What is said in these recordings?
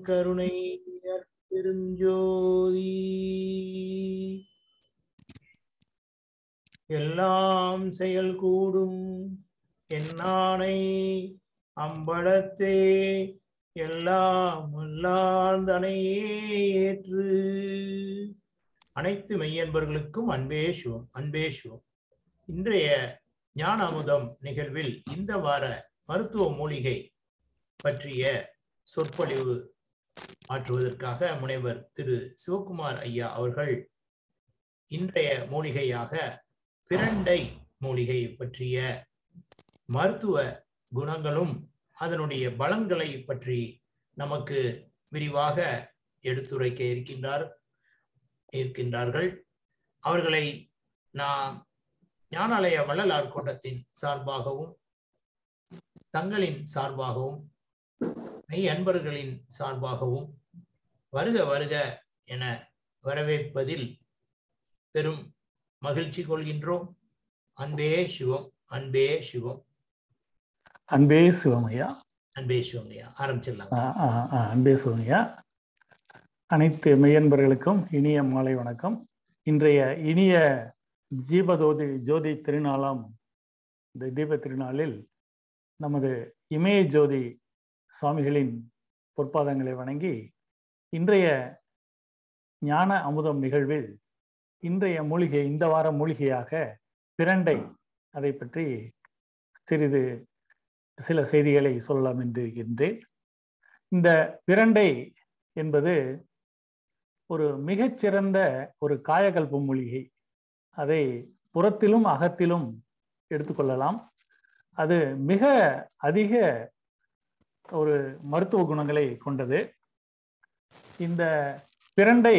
கருணை பெருஞ்சோதி எல்லாம் செயல் கூடும் என்னானை அம்பலத்தே எல்லாம் அல்லாந்தனையே ஏற்று அனைத்து மெய்யன்பர்களுக்கும் அன்பே சிவம் அன்பே சிவம் இன்றைய ஞான அமுதம் நிகழ்வில் இந்த வார மருத்துவ மூலிகை பற்றிய சொற்பொழிவு ஆற்றுவதற்காக முனைவர் திரு சிவகுமார் ஐயா அவர்கள் இன்றைய மூலிகையாக பிரண்டை மூலிகை பற்றிய மருத்துவ குணங்களும் அதனுடைய பலன்களை பற்றி நமக்கு விரிவாக எடுத்துரைக்க இருக்கின்றார் இருக்கின்றார்கள் அவர்களை நாம் ஞானாலய வள்ளலார் கூட்டத்தின் சார்பாகவும் தங்களின் சார்பாகவும் மெய் அன்பர்களின் சார்பாகவும் வருக வருக என வரவேற்பதில் பெரும் மகிழ்ச்சி கொள்கின்றோம் அன்பே சிவம் அன்பே சிவம் அன்பே சிவமையா அன்பே சிவம் ஐயா ஆரம்பிச்சிடலாம் அன்பே சிவமையா அனைத்து மெய்யன்பர்களுக்கும் இனிய மாலை வணக்கம் இன்றைய இனிய ஜீபஜோதி ஜோதி திருநாளாம் இந்த தீப திருநாளில் நமது இமய ஜோதி சுவாமிகளின் பொற்பாதங்களை வணங்கி இன்றைய ஞான அமுதம் நிகழ்வில் இன்றைய மூலிகை இந்த வார மூலிகையாக பிரண்டை அதை பற்றி சிறிது சில செய்திகளை சொல்லலாம் என்று இருக்கின்றேன் இந்த பிரண்டை என்பது ஒரு மிகச்சிறந்த ஒரு காயகல்ப மூலிகை அதை புறத்திலும் அகத்திலும் எடுத்துக்கொள்ளலாம் அது மிக அதிக ஒரு மருத்துவ குணங்களை கொண்டது இந்த பிரண்டை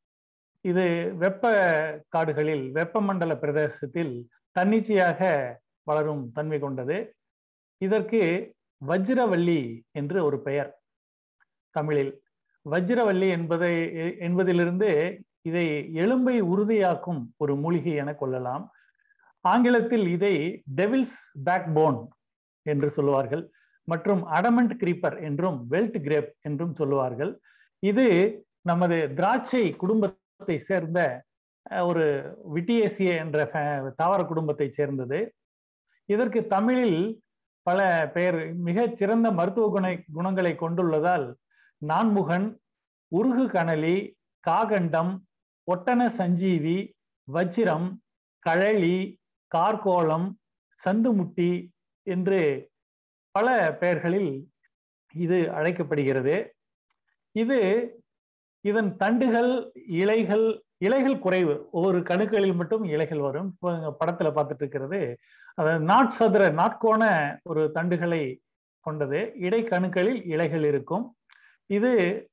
இது வெப்ப காடுகளில் வெப்பமண்டல பிரதேசத்தில் தன்னிச்சையாக வளரும் தன்மை கொண்டது இதற்கு வஜ்ரவல்லி என்று ஒரு பெயர் தமிழில் வஜ்ரவல்லி என்பதை என்பதிலிருந்து இதை எலும்பை உறுதியாக்கும் ஒரு மூலிகை என கொள்ளலாம் ஆங்கிலத்தில் இதை டெவில்ஸ் பேக் போன் என்று சொல்லுவார்கள் மற்றும் அடமண்ட் கிரீப்பர் என்றும் வெல்ட் கிரேப் என்றும் சொல்லுவார்கள் இது நமது திராட்சை குடும்பத்தை சேர்ந்த ஒரு விட்டியேசிய என்ற தாவர குடும்பத்தை சேர்ந்தது இதற்கு தமிழில் பல பெயர் மிக சிறந்த மருத்துவ குண குணங்களை கொண்டுள்ளதால் நான்முகன் உருகு கணலி காகண்டம் ஒட்டன சஞ்சீவி வஜ்ரம் கழலி கார்கோளம் சந்துமுட்டி என்று பல பெயர்களில் இது அழைக்கப்படுகிறது இது இதன் தண்டுகள் இலைகள் இலைகள் குறைவு ஒவ்வொரு கணுக்களில் மட்டும் இலைகள் வரும் இப்போ படத்துல பார்த்துட்டு இருக்கிறது அதாவது நாட்சதுர நாட்கோண ஒரு தண்டுகளை கொண்டது இடைக்கணுக்களில் இலைகள் இருக்கும் இது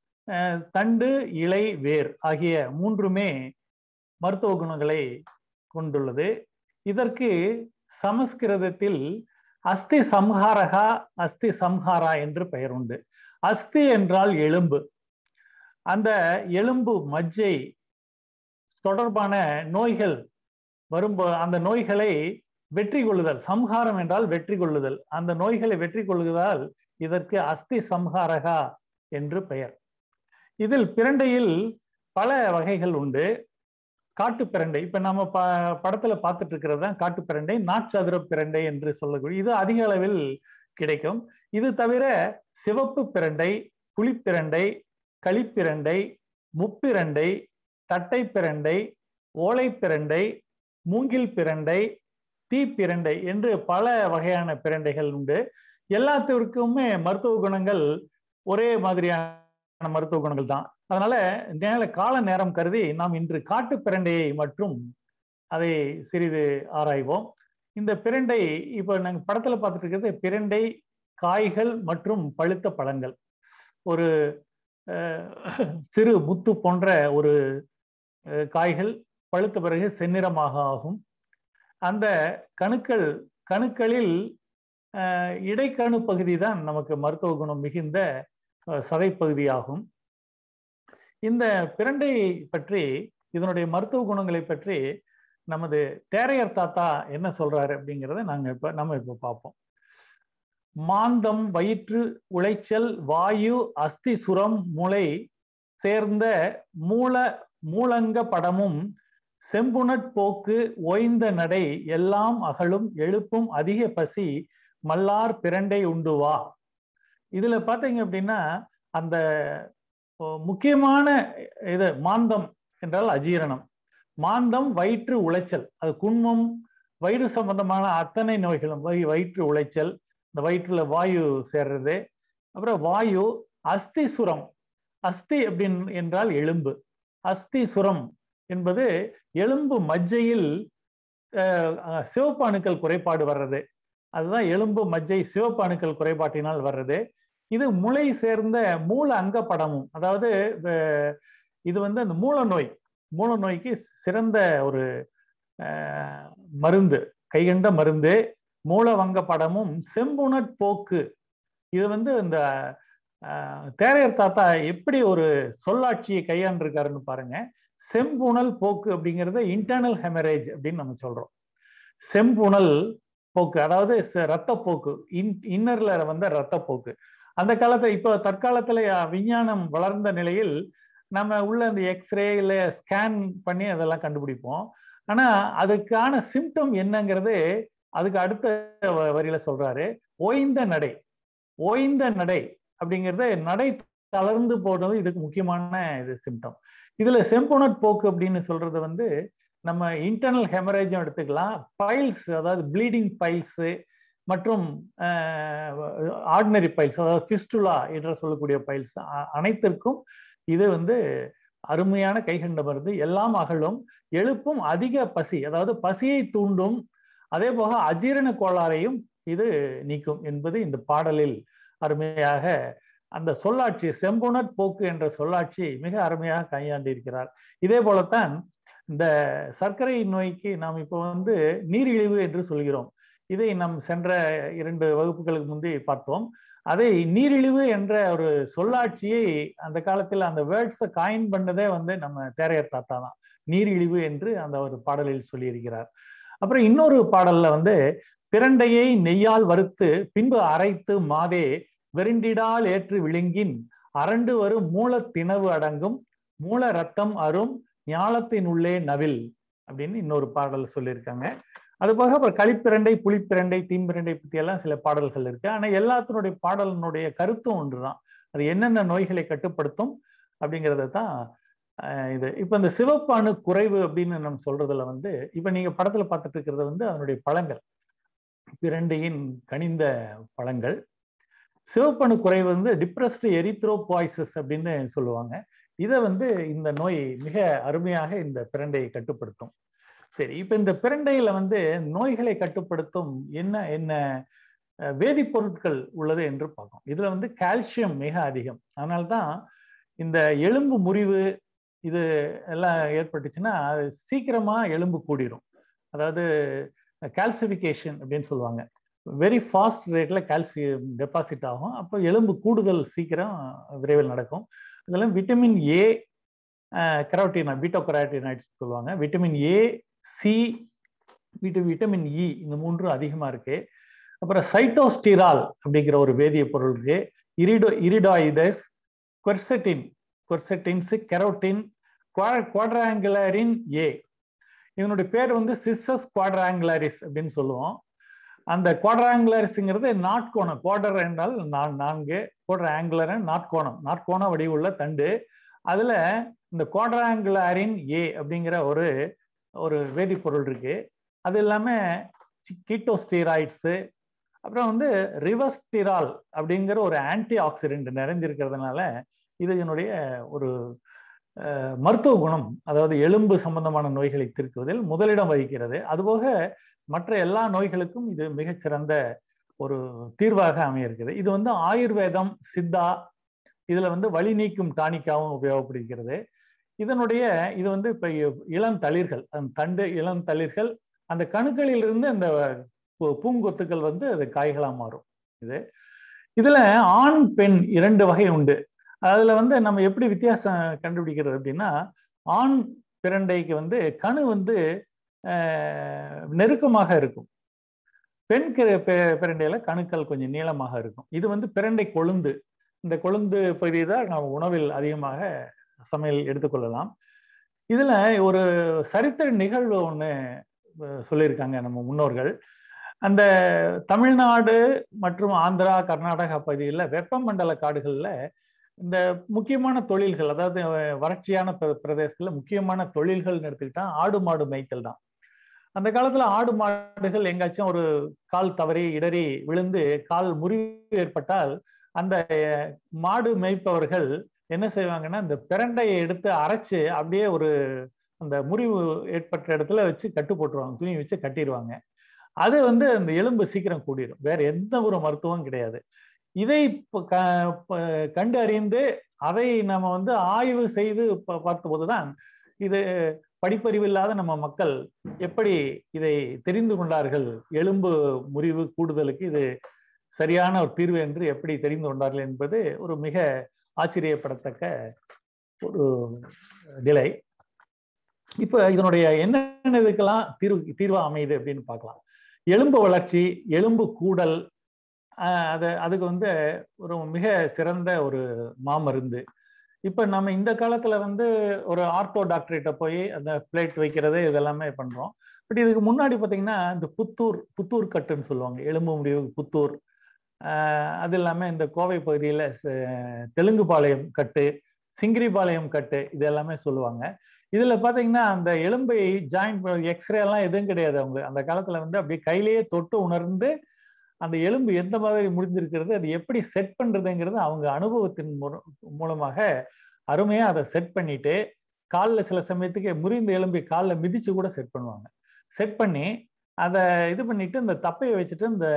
தண்டு இலை வேர் ஆகிய மூன்றுமே மருத்துவ குணங்களை கொண்டுள்ளது இதற்கு சமஸ்கிருதத்தில் அஸ்தி சம்ஹாரகா அஸ்தி சம்ஹாரா என்று பெயர் உண்டு அஸ்தி என்றால் எலும்பு அந்த எலும்பு மஜ்ஜை தொடர்பான நோய்கள் வரும்போ அந்த நோய்களை வெற்றி கொள்ளுதல் சம்ஹாரம் என்றால் வெற்றி கொள்ளுதல் அந்த நோய்களை வெற்றி கொள்ளுவதால் இதற்கு அஸ்தி சம்ஹாரகா என்று பெயர் இதில் பிரண்டையில் பல வகைகள் உண்டு காட்டு பிரண்டை இப்ப நம்ம ப படத்துல பார்த்துட்டு இருக்கிறது தான் காட்டு பிரண்டை நாட்சதுர பிரண்டை என்று சொல்லக்கூடிய இது அதிக அளவில் கிடைக்கும் இது தவிர சிவப்பு பிரண்டை புளிப்பிரண்டை களிப்பிரண்டை முப்பிரண்டை தட்டை பிரண்டை ஓலை பிரண்டை மூங்கில் பிரண்டை தீப்பிரண்டை என்று பல வகையான பிரண்டைகள் உண்டு எல்லாத்திற்குமே மருத்துவ குணங்கள் ஒரே மாதிரியான மருத்துவ குணங்கள் தான் அதனால நேர கால நேரம் கருதி நாம் இன்று காட்டு பிரண்டையை மற்றும் அதை சிறிது ஆராய்வோம் இந்த பிரண்டை இப்போ நாங்கள் படத்துல பார்த்துட்டு இருக்கிறது பிரண்டை காய்கள் மற்றும் பழுத்த பழங்கள் ஒரு சிறு முத்து போன்ற ஒரு காய்கள் பழுத்த பிறகு செந்நிறமாக ஆகும் அந்த கணுக்கள் கணுக்களில் இடைக்கணு பகுதி தான் நமக்கு மருத்துவ குணம் மிகுந்த சதைப்பகுதியாகும் இந்த பிரண்டை பற்றி இதனுடைய மருத்துவ குணங்களை பற்றி நமது தேரையர் தாத்தா என்ன சொல்றாரு அப்படிங்கிறத நாங்க இப்ப நம்ம இப்ப பார்ப்போம் மாந்தம் வயிற்று உளைச்சல் வாயு அஸ்தி சுரம் முளை சேர்ந்த மூல மூலங்க படமும் செம்புணட் போக்கு ஓய்ந்த நடை எல்லாம் அகலும் எழுப்பும் அதிக பசி மல்லார் பிரண்டை உண்டு வா இதுல பாத்தீங்க அப்படின்னா அந்த முக்கியமான இது மாந்தம் என்றால் அஜீரணம் மாந்தம் வயிற்று உளைச்சல் அது குன்மம் வயிறு சம்பந்தமான அத்தனை நோய்களும் வயிற்று உளைச்சல் இந்த வயிற்றுல வாயு சேர்றது அப்புறம் வாயு அஸ்தி சுரம் அஸ்தி அப்படின்னு என்றால் எலும்பு அஸ்தி சுரம் என்பது எலும்பு மஜ்ஜையில் சிவப்பு அணுக்கள் குறைபாடு வர்றது அதுதான் எலும்பு மஜ்ஜை சிவப்பு அணுக்கள் குறைபாட்டினால் வர்றது இது முளை சேர்ந்த மூல அங்க படமும் அதாவது இது வந்து அந்த மூல நோய் மூல நோய்க்கு சிறந்த ஒரு மருந்து கைகண்ட மருந்து மூலவங்க படமும் செம்புணட் போக்கு இது வந்து இந்த தேரையர் தாத்தா எப்படி ஒரு சொல்லாட்சியை கையாண்டிருக்காருன்னு பாருங்க செம்புணல் போக்கு அப்படிங்கிறத இன்டர்னல் ஹெமரேஜ் அப்படின்னு நம்ம சொல்றோம் செம்புணல் போக்கு அதாவது ரத்தப்போக்கு இன் இன்னர்ல வந்த ரத்தப்போக்கு அந்த காலத்துல இப்போ தற்காலத்துல விஞ்ஞானம் வளர்ந்த நிலையில் நம்ம உள்ள இந்த எக்ஸ்ரே இல்ல ஸ்கேன் பண்ணி அதெல்லாம் கண்டுபிடிப்போம் ஆனா அதுக்கான சிம்டம் என்னங்கிறது அதுக்கு அடுத்த வரியில சொல்றாரு ஓய்ந்த நடை ஓய்ந்த நடை அப்படிங்கிறத நடை தளர்ந்து போடுறது இதுக்கு முக்கியமான இது சிம்டம் இதுல செம்புணட் போக்கு அப்படின்னு சொல்றது வந்து நம்ம இன்டர்னல் ஹெமரேஜும் எடுத்துக்கலாம் பைல்ஸ் அதாவது ப்ளீடிங் பைல்ஸ் மற்றும் ஆர்டினரி பைல்ஸ் அதாவது பிஸ்டுலா என்று சொல்லக்கூடிய பைல்ஸ் அனைத்திற்கும் இது வந்து அருமையான கைகண்ட மருந்து எல்லாம் அகலும் எழுப்பும் அதிக பசி அதாவது பசியை தூண்டும் அதே போக அஜீரண கோளாறையும் இது நீக்கும் என்பது இந்த பாடலில் அருமையாக அந்த சொல்லாட்சி செம்புணர் போக்கு என்ற சொல்லாட்சி மிக அருமையாக கையாண்டிருக்கிறார் இதே போலத்தான் இந்த சர்க்கரை நோய்க்கு நாம் இப்போ வந்து நீரிழிவு என்று சொல்கிறோம் இதை நாம் சென்ற இரண்டு வகுப்புகளுக்கு முந்தி பார்த்தோம் அதை நீரிழிவு என்ற ஒரு சொல்லாட்சியை அந்த காலத்தில் அந்த வேர்ட்ஸை காயின் பண்ணதே வந்து நம்ம தேரையர் தாத்தா தான் நீரிழிவு என்று அந்த ஒரு பாடலில் சொல்லியிருக்கிறார் அப்புறம் இன்னொரு பாடல்ல வந்து பிரண்டையை நெய்யால் வறுத்து பின்பு அரைத்து மாதே வெருண்டிடால் ஏற்று விழுங்கின் அரண்டு வரும் மூலத்திணவு அடங்கும் மூல ரத்தம் அரும் ஞாலத்தின் உள்ளே நவில் அப்படின்னு இன்னொரு பாடல் சொல்லியிருக்காங்க அது போக அப்புறம் களிப்பிரண்டை புளிப்பிரண்டை தீம்பிரண்டை பற்றி எல்லாம் சில பாடல்கள் இருக்கு ஆனா எல்லாத்தினுடைய பாடலினுடைய கருத்தும் ஒன்றுதான் அது என்னென்ன நோய்களை கட்டுப்படுத்தும் அப்படிங்கிறத தான் இது இப்ப இந்த சிவப்பு அணு குறைவு அப்படின்னு நம்ம சொல்றதுல வந்து இப்ப நீங்க படத்துல பார்த்துட்டு இருக்கிறது வந்து அதனுடைய பழங்கள் பிரண்டையின் கனிந்த பழங்கள் சிவப்பணு குறைவு வந்து டிப்ரெஸ்டு எரித்ரோபாய்சஸ் அப்படின்னு சொல்லுவாங்க இதை வந்து இந்த நோய் மிக அருமையாக இந்த பிரண்டையை கட்டுப்படுத்தும் சரி இப்ப இந்த பிரண்டையில வந்து நோய்களை கட்டுப்படுத்தும் என்ன என்ன வேதிப்பொருட்கள் உள்ளது என்று பார்க்கும் இதுல வந்து கால்சியம் மிக அதிகம் அதனால்தான் இந்த எலும்பு முறிவு இது எல்லாம் ஏற்பட்டுச்சுன்னா அது சீக்கிரமா எலும்பு கூடிரும் அதாவது கால்சிபிகேஷன் அப்படின்னு சொல்லுவாங்க வெரி ஃபாஸ்ட் ரேட்ல கால்சியம் டெபாசிட் ஆகும் அப்போ எலும்பு கூடுதல் சீக்கிரம் விரைவில் நடக்கும் இதெல்லாம் vitamin A carotene beta carotenoids சொல்லுவாங்க விட்டமின் ஏ சி விட்டு விட்டமின் இ இந்த மூன்றும் அதிகமாக இருக்கு அப்புறம் சைட்டோஸ்டிரால் அப்படிங்கிற ஒரு வேதிய பொருள் இருக்கு இரிடோ இரிடாயிதஸ் கொர்செட்டின் கொர்செட்டின்ஸ் கெரோட்டின் குவாட்ராங்குலரின் ஏ இதனுடைய பேர் வந்து சிஸ்ஸஸ் குவாட்ராங்குலரிஸ் அப்படின்னு சொல்லுவோம் அந்த குவாட்ராங்குலரிஸ்ங்கிறது நாட்கோணம் குவார்டர் என்றால் நான்கு குவாட்ர ஆங்குலர் நாட்கோணம் நாட்கோண வடிவுள்ள தண்டு அதுல இந்த குவாட்ராங்குலரின் ஏ அப்படிங்கிற ஒரு ஒரு வேதிப்பொருள் இருக்கு அது இல்லாம கீட்டோஸ்டீராய்ட்ஸு அப்புறம் வந்து ரிவஸ்டிரால் அப்படிங்கிற ஒரு ஆன்டி ஆக்சிடென்ட் நிறைஞ்சிருக்கிறதுனால இது என்னுடைய ஒரு மருத்துவ குணம் அதாவது எலும்பு சம்பந்தமான நோய்களை தீர்க்குவதில் முதலிடம் வகிக்கிறது அதுபோக மற்ற எல்லா நோய்களுக்கும் இது மிகச்சிறந்த ஒரு தீர்வாக அமையிருக்குது இது வந்து ஆயுர்வேதம் சித்தா இதுல வந்து வலி நீக்கும் டானிக்காவும் உபயோகப்படுகிறது இதனுடைய இது வந்து இப்ப இளம் தளிர்கள் அந்த தண்டு இளம் தளிர்கள் அந்த கணுக்களில் இருந்து அந்த பூங்கொத்துக்கள் வந்து அது காய்களா மாறும் இது இதுல ஆண் பெண் இரண்டு வகை உண்டு அதுல வந்து நம்ம எப்படி வித்தியாசம் கண்டுபிடிக்கிறது அப்படின்னா ஆண் பிரண்டைக்கு வந்து கணு வந்து நெருக்கமாக இருக்கும் பெண் கிர- பெ- பிரண்டையில கணுக்கள் கொஞ்சம் நீளமாக இருக்கும் இது வந்து பிரண்டை கொழுந்து இந்த கொழுந்து பகுதி தான் நம்ம உணவில் அதிகமாக சமையல் எடுத்துக்கொள்ளலாம் இதுல ஒரு சரித்திர நிகழ்வு ஒண்ணு அஹ், சொல்லியிருக்காங்க நம்ம முன்னோர்கள் அந்த தமிழ்நாடு மற்றும் ஆந்திரா கர்நாடகா பகுதியில் வெப்பமண்டல காடுகள்ல இந்த முக்கியமான தொழில்கள் அதாவது அஹ், வறட்சியான பிர- பிரதேசத்துல முக்கியமான தொழில்கள்னு எடுத்துக்கிட்டா ஆடு மாடு மேய்த்தல் தான் அந்த காலத்துல ஆடு மாடுகள் எங்காச்சும் ஒரு கால் தவறி இடறி விழுந்து கால் முறிவு ஏற்பட்டால் அந்த அஹ், மாடு மேய்ப்பவர்கள் என்ன செய்வாங்கன்னா இந்த பிரண்டையை எடுத்து அரைச்சு அப்படியே ஒரு அந்த முறிவு ஏற்பட்ட இடத்துல வச்சு கட்டு போட்டுருவாங்க துணி வச்சு கட்டிடுவாங்க அது வந்து அந்த எலும்பு சீக்கிரம் கூடிடும் வேற எந்த ஒரு மருத்துவம் கிடையாது இதை இப்ப க- ப- கண்டு அறிந்து அதை நம்ம வந்து ஆய்வு செய்து ப- பார்த்தபோதுதான் இது படிப்பறிவு இல்லாத நம்ம மக்கள் எப்படி இதை தெரிந்து கொண்டார்கள் எலும்பு முறிவு கூடுதலுக்கு இது சரியான ஒரு தீர்வு என்று எப்படி தெரிந்து கொண்டார்கள் என்பது ஒரு மிக ஆச்சரியப்படத்தக்க ஒரு நிலை இப்ப இதனுடைய என்னென்ன இதுக்கெல்லாம் தீர்வு தீர்வா அமையுது அப்படின்னு பார்க்கலாம் எலும்பு வளர்ச்சி எலும்பு கூடல் ஆஹ் அது அதுக்கு வந்து ஒரு மிக சிறந்த ஒரு மாமருந்து இப்ப நம்ம இந்த காலத்துல வந்து ஒரு ஆர்த்தோ டாக்டர்கிட்ட போய் அந்த பிளேட் வைக்கிறது இதெல்லாமே பண்றோம் பட் இதுக்கு முன்னாடி பாத்தீங்கன்னா இந்த புத்தூர் புத்தூர் கட்டுன்னு சொல்லுவாங்க எலும்பு முடிவு புத்தூர் ஆஹ் அது இல்லாம இந்த கோவை பகுதியில ச- தெலுங்குபாளையம் கட்டு சிங்கிரிபாளையம் கட்டு இது எல்லாமே சொல்லுவாங்க இதுல பாத்தீங்கன்னா அந்த எலும்பை ஜாயின் எக்ஸ்ரே எல்லாம் எதுவும் கிடையாது அவங்க அந்த காலத்துல வந்து அப்படியே கையிலேயே தொட்டு உணர்ந்து அந்த எலும்பு எந்த மாதிரி முடிஞ்சிருக்கிறது அது எப்படி செட் பண்றதுங்கிறது அவங்க அனுபவத்தின் மூல- மூலமாக அருமையா அதை செட் பண்ணிட்டு காலில் சில சமயத்துக்கு முறிந்த எலும்பை காலில் மிதிச்சு கூட செட் பண்ணுவாங்க செட் பண்ணி அதை இது பண்ணிட்டு இந்த தப்பையை வச்சுட்டு இந்த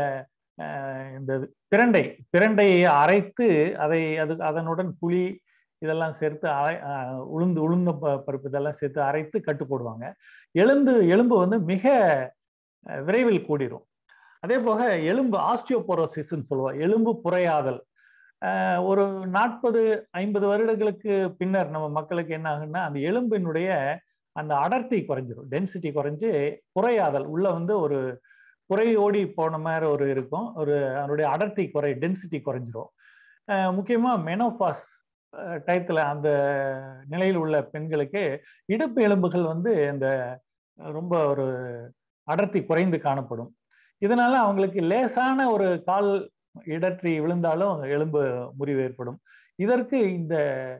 அஹ், இந்த பிரண்டை பிரண்டையை அரைத்து அதை அது அதனுடன் புளி இதெல்லாம் சேர்த்து அரை அஹ், உளுந்து உளுந்த ப- பருப்பு இதெல்லாம் சேர்த்து அரைத்து கட்டு போடுவாங்க எலும்பு எலும்பு வந்து மிக அஹ், விரைவில் கூடிரும் அதே போக எலும்பு ஆஸ்டியோபோரோசிஸ்ன்னு சொல்லுவோம் எலும்பு புரையாதல் அஹ், ஒரு நாற்பது ஐம்பது வருடங்களுக்கு பின்னர் நம்ம மக்களுக்கு என்ன ஆகுன்னா அந்த எலும்பினுடைய அந்த அடர்த்தி குறைஞ்சிரும் டென்சிட்டி குறைஞ்சு புரையாதல் உள்ள வந்து ஒரு புரையோடி போன மாதிரி ஒரு இருக்கும் ஒரு அதனுடைய அடர்த்தி குறை டென்சிட்டி குறைஞ்சிரும் அஹ், முக்கியமா மெனோபாஸ் டயத்துல அந்த நிலையில் உள்ள பெண்களுக்கு இடுப்பு எலும்புகள் வந்து இந்த ரொம்ப ஒரு அடர்த்தி குறைந்து காணப்படும் இதனால அவங்களுக்கு லேசான ஒரு கால் இடற்றி விழுந்தாலும் எலும்பு முறிவு ஏற்படும் இதற்கு இந்த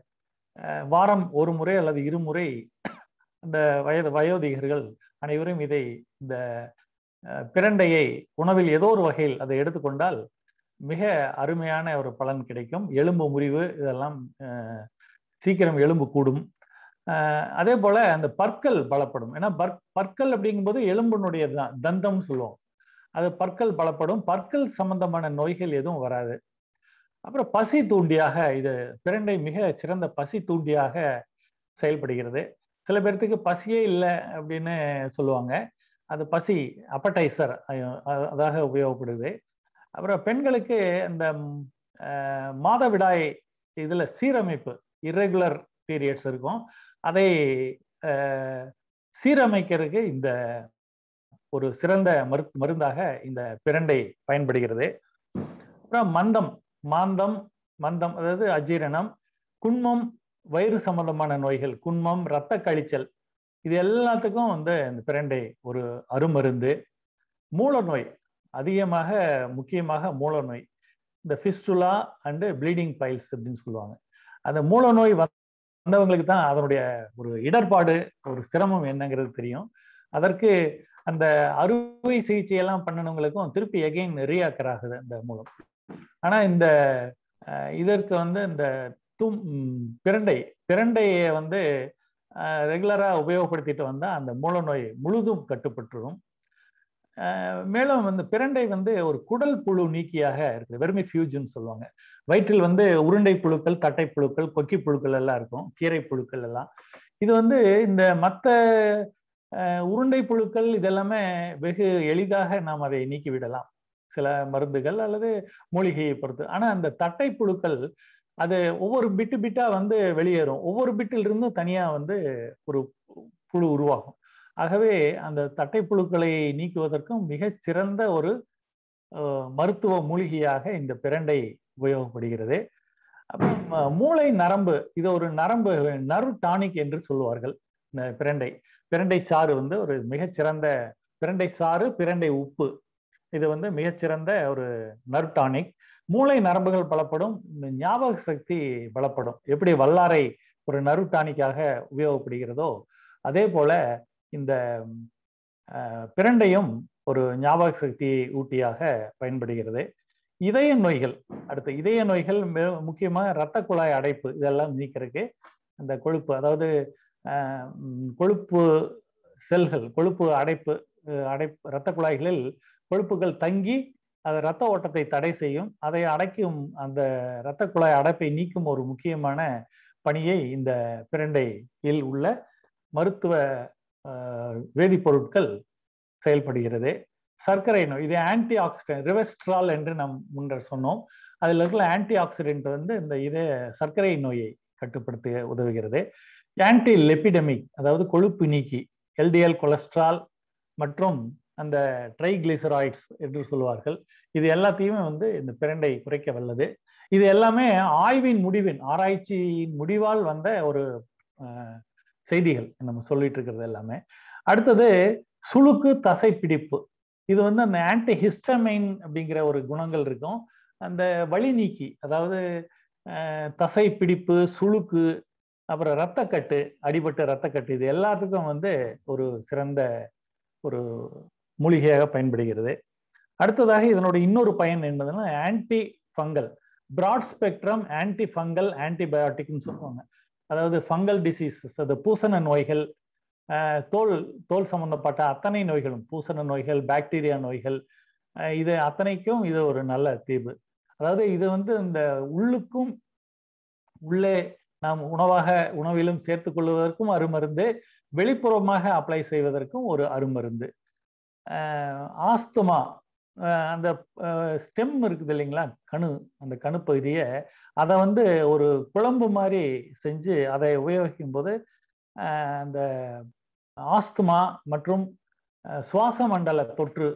அஹ், வாரம் ஒரு முறை அல்லது இருமுறை அந்த வயது வயோதிகர்கள் அனைவரும் இதை இந்த அஹ், பிரண்டையை உணவில் ஏதோ ஒரு வகையில் அதை எடுத்துக்கொண்டால் மிக அருமையான ஒரு பலன் கிடைக்கும் எலும்பு முறிவு இதெல்லாம் அஹ், சீக்கிரம் எலும்பு கூடும் அஹ், அதே போல அந்த பற்கள் பலப்படும் ஏன்னா பற் பற்கள் அப்படிங்கும்போது எலும்பினுடைய த- தந்தம் சொல்லுவோம் அது பற்கள் பலப்படும் பற்கள் சம்பந்தமான நோய்கள் எதுவும் வராது அப்புறம் பசி தூண்டியாக இது பிரண்டை மிக சிறந்த பசி தூண்டியாக செயல்படுகிறது சில பேர்த்துக்கு பசியே இல்லை அப்படின்னு சொல்லுவாங்க அது பசி அப்படைசர் அதாக உபயோகப்படுது அப்புறம் பெண்களுக்கு இந்த ம், அஹ், மாதவிடாய் இதுல சீரமைப்பு இர்ரெகுலர் பீரியட்ஸ் இருக்கும் அதை அஹ், சீரமைக்கிறதுக்கு இந்த ஒரு சிறந்த மரு மருந்தாக இந்த பிரண்டை பயன்படுகிறது அப்புறம் மந்தம் மாந்தம் மந்தம் அதாவது அஜீரணம் குன்மம் வயிறு சம்பந்தமான நோய்கள் குன்மம் இரத்த கழிச்சல் இது எல்லாத்துக்கும் வந்து இந்த பிரண்டை ஒரு அருமருந்து மூல நோய் அதிகமாக முக்கியமாக மூல நோய் இந்த ஃபிஸ்டுலா அண்டு ப்ளீடிங் பைல்ஸ் அப்படின்னு சொல்லுவாங்க அந்த மூல நோய் வந்தவங்களுக்கு தான் அதனுடைய ஒரு இடர்பாடு ஒரு சிரமம் என்னங்கிறது தெரியும் அதற்கு அந்த அறுவை சிகிச்சை எல்லாம் பண்ணனவங்களுக்கும் திருப்பி எகைன் ரீஆக்கர் ஆகுது அந்த மூலம் ஆனா இந்த அஹ், இதற்கு வந்து இந்த தும் ம், பிரண்டை பிரண்டையை வந்து ரெகுலரா உபயோகப்படுத்திட்டு வந்தா அந்த மூல நோய் முழுதும் கட்டுப்பட்டுரும் அஹ், மேலும் வந்து பிரண்டை வந்து ஒரு குடல் புழு நீக்கியாக இருக்குது வெர்மி ஃபியூஜன் சொல்லுவாங்க வயிற்றில் வந்து உருண்டை புழுக்கள் தட்டை புழுக்கள் கொக்கி புழுக்கள் எல்லாம் இருக்கும் கீரை புழுக்கள் எல்லாம் இது வந்து இந்த மற்ற உருண்டை புழுக்கள் இதெல்லாமே வெகு எளிதாக நாம் அதை நீக்கிவிடலாம் சில மருந்துகள் அல்லது மூலிகையை பொறுத்து ஆனா அந்த தட்டை புழுக்கள் அது ஒவ்வொரு பிட்டு பிட்டா வந்து வெளியேறும் ஒவ்வொரு பிட்டில் இருந்தும் தனியா வந்து ஒரு புழு உருவாகும் ஆகவே அந்த தட்டை புழுக்களை நீக்குவதற்கும் மிக சிறந்த ஒரு மருத்துவ மூலிகையாக இந்த பிரண்டை உபயோகப்படுகிறது அப்புறம் மூளை நரம்பு இது ஒரு நரம்பு நர்வ் டானிக் என்று சொல்லுவார்கள் இந்த பிரண்டை பிரண்டை சாறு வந்து ஒரு மிகச்சிறந்த பிரண்டை சாறு பிரண்டை உப்பு இது வந்து மிகச்சிறந்த ஒரு நர்வ் டானிக் மூளை நரம்புகள் பலப்படும் ஞாபக சக்தி பலப்படும் எப்படி வல்லாரை ஒரு நர்வ் டானிக்காக உபயோகப்படுகிறதோ அதே போல இந்த பிரண்டையும் ஒரு ஞாபக சக்தி ஊட்டியாக பயன்படுகிறது இதய நோய்கள் அடுத்து இதய நோய்கள் முக்கியமாக இரத்த குழாய் அடைப்பு இதெல்லாம் நீக்கிறதுக்கு அந்த கொழுப்பு அதாவது கொழுப்பு செல்கள் கொழுப்பு அடைப்பு அடைப்பு இரத்த குழாய்களில் கொழுப்புகள் தங்கி அது இரத்த ஓட்டத்தை தடை செய்யும் அதை அடைக்கும் அந்த இரத்த குழாய் அடைப்பை நீக்கும் ஒரு முக்கியமான பணியை இந்த பிரண்டையில் உள்ள மருத்துவ வேதிப்பொருட்கள் செயல்படுகிறது சர்க்கரை நோய் இது ஆன்டி ஆக்சிடென்ட் ரிவெஸ்ட்ரால் என்று நாம் முன்னர் சொன்னோம் அதில் இருக்கிற ஆன்டி ஆக்சிடென்ட் வந்து இந்த இதே சர்க்கரை நோயை கட்டுப்படுத்த உதவுகிறது ஆன்டி லெபிடமிக் அதாவது கொழுப்பு நீக்கி எல்டிஎல் கொலஸ்ட்ரால் மற்றும் அந்த ட்ரைகிளிசராய்ட்ஸ் என்று சொல்லுவார்கள் இது எல்லாத்தையுமே வந்து இந்த பிரண்டை குறைக்க வல்லது இது எல்லாமே ஆய்வின் முடிவின் ஆராய்ச்சியின் முடிவால் வந்த ஒரு செய்திகள் நம்ம சொல்லிட்டு இருக்கிறது எல்லாமே அடுத்தது சுளுக்கு தசை பிடிப்பு இது வந்து அந்த ஆன்டி ஹிஸ்டமைன் அப்படிங்கிற ஒரு குணங்கள் இருக்கும் அந்த வலி நீக்கி அதாவது தசை பிடிப்பு சுளுக்கு அப்புறம் ரத்தக்கட்டு அடிபட்ட ரத்தக்கட்டு இது எல்லாத்துக்கும் வந்து ஒரு சிறந்த ஒரு மூலிகையாக பயன்படுகிறது அடுத்ததாக இதனுடைய இன்னொரு பயன் என்பதுன்னா anti fungal broad spectrum anti fungal ஆன்டிபயோட்டிக்னு சொல்லுவாங்க அதாவது ஃபங்கல் டிசீசஸ் அது பூசண நோய்கள் தோல் தோல் சம்பந்தப்பட்ட அத்தனை நோய்களும் பூசண நோய்கள் பாக்டீரியா நோய்கள் இது அத்தனைக்கும் இது ஒரு நல்ல தீர்வு அதாவது இது வந்து இந்த உள்ளுக்கும் உள்ளே நாம் உணவாக உணவிலும் சேர்த்துக் கொள்வதற்கும் அருமருந்து வெளிப்புறமாக அப்ளை செய்வதற்கும் ஒரு அருமருந்து ஆஸ்துமா அந்த ஸ்டெம் இருக்குது இல்லைங்களா கணு அந்த கணு பகுதியை அதை வந்து ஒரு குழம்பு மாதிரி செஞ்சு அதை உபயோகிக்கும் போது அந்த ஆஸ்துமா மற்றும் சுவாச மண்டல தொற்று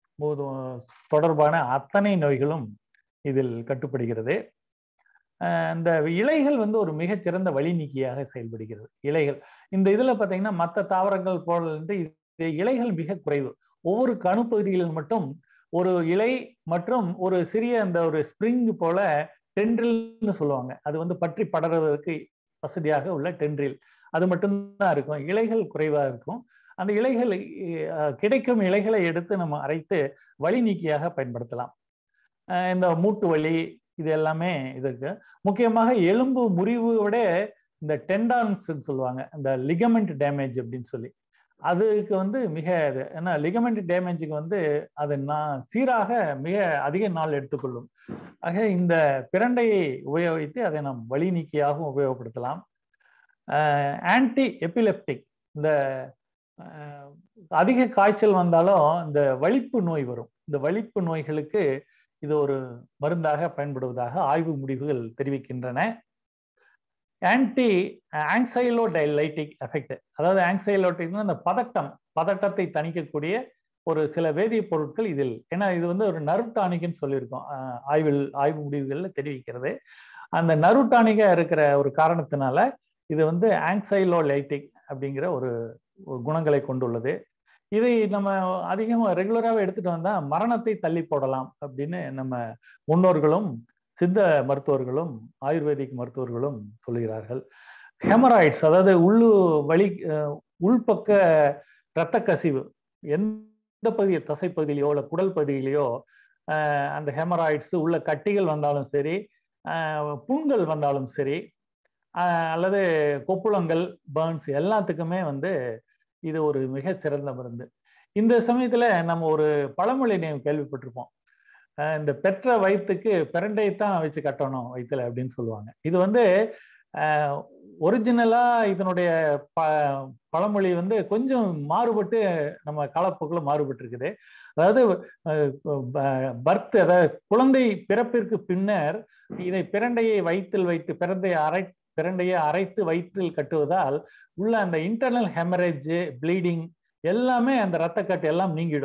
தொடர்பான அத்தனை நோய்களும் இதில் கட்டுப்படுகிறது இந்த இலைகள் வந்து ஒரு மிகச்சிறந்த வழி நீக்கியாக செயல்படுகிறது இலைகள் இந்த இதுல பாத்தீங்கன்னா மற்ற தாவரங்கள் போல இது இலைகள் மிக குறைவு ஒவ்வொரு கணுப்பகுதிகளில் மட்டும் ஒரு இலை மற்றும் ஒரு சிறிய அந்த ஒரு ஸ்ப்ரிங் போல டென்ட்ரில்னு சொல்லுவாங்க அது வந்து பற்றி படறதுக்கு வசதியாக உள்ள டென்ட்ரில் அது மட்டும்தான் இருக்கும் இலைகள் குறைவா இருக்கும் அந்த இலைகள் கிடைக்கும் இலைகளை எடுத்து நம்ம அரைத்து வழி நீக்கியாக பயன்படுத்தலாம் இந்த மூட்டு வலி இது எல்லாமே இதுக்கு முக்கியமாக எலும்பு முறிவு விட இந்த டெண்டான்ஸ் சொல்லுவாங்க இந்த லிகமெண்ட் டேமேஜ் அப்படின்னு சொல்லி அதுக்கு வந்து மிக ஏன்னா லிகமெண்ட் டேமேஜுக்கு வந்து அது நான் சீராக மிக அதிக நாள் எடுத்துக்கொள்ளும் ஆக இந்த பிரண்டையை உபயோகித்து அதை நாம் வழி நீக்கியாகவும் உபயோகப்படுத்தலாம் ஆன்டி எபிலெப்டிக் இந்த அதிக காய்ச்சல் வந்தாலும் இந்த வலிப்பு நோய் வரும் இந்த வலிப்பு நோய்களுக்கு இது ஒரு மருந்தாக பயன்படுவதாக ஆய்வு முடிவுகள் தெரிவிக்கின்றன ஆன்டி ஆங்ஸைலோடைலைட்டிக் எஃபெக்ட் அதாவது ஆங்ஸைலோட்டிக்னா அந்த பதட்டம் பதட்டத்தை தணிக்கக்கூடிய ஒரு சில வேதிப் பொருட்கள் இதில் ஏன்னா இது வந்து ஒரு நருட்டானிக்னு சொல்லியிருக்கோம் ஆய்வில் ஆய்வு முடிவுகளில் தெரிவிக்கிறது அந்த நருட்டானிக்கா இருக்கிற ஒரு காரணத்தினால இது வந்து ஆங்ஸைலோலைட்டிக் அப்படிங்கிற ஒரு குணங்களை கொண்டுள்ளது இதை நம்ம அதிகமாக ரெகுலராகவே எடுத்துட்டு வந்தா மரணத்தை தள்ளி போடலாம் அப்படின்னு நம்ம முன்னோர்களும் சித்த மருத்துவர்களும் ஆயுர்வேதிக் மருத்துவர்களும் சொல்கிறார்கள் ஹெமராய்ட்ஸ் அதாவது உள்ளு வலி உள்பக்க இரத்த கசிவு எந்த பகுதி தசைப்பகுதியிலையோ இல்லை குடல் பகுதியிலையோ அந்த ஹெமராய்ட்ஸ் உள்ள கட்டிகள் வந்தாலும் சரி புண்கள் வந்தாலும் சரி அல்லது கொப்புளங்கள் பேர்ன்ஸ் எல்லாத்துக்குமே வந்து இது ஒரு மிக சிறந்த மருந்து இந்த சமயத்துல நம்ம ஒரு பழமொழி நேம் கேள்விப்பட்டிருப்போம் இந்த பெற்ற வயிற்றுக்கு பிரண்டை தான் வச்சு கட்டணும் வயிற்றுல அப்படின்னு சொல்லுவாங்க இது வந்து ஒரிஜினலா இதனுடைய ப பழமொழி வந்து கொஞ்சம் மாறுபட்டு நம்ம காலப்போக்கில் மாறுபட்டு இருக்குது அதாவது பர்த் அதாவது குழந்தை பிறப்பிற்கு பின்னர் இதை பிரண்டையை வயிற்றில் வைத்து பிறந்தை அரை பிரண்டையை அரைத்து வயிற்றில் கட்டுவதால் உள்ள அந்த இன்டர்னல் ஹெமரேஜ் ப்ளீடிங் எல்லாமே அந்த ரத்தக்கட்டு எல்லாம் நீங்கிடும்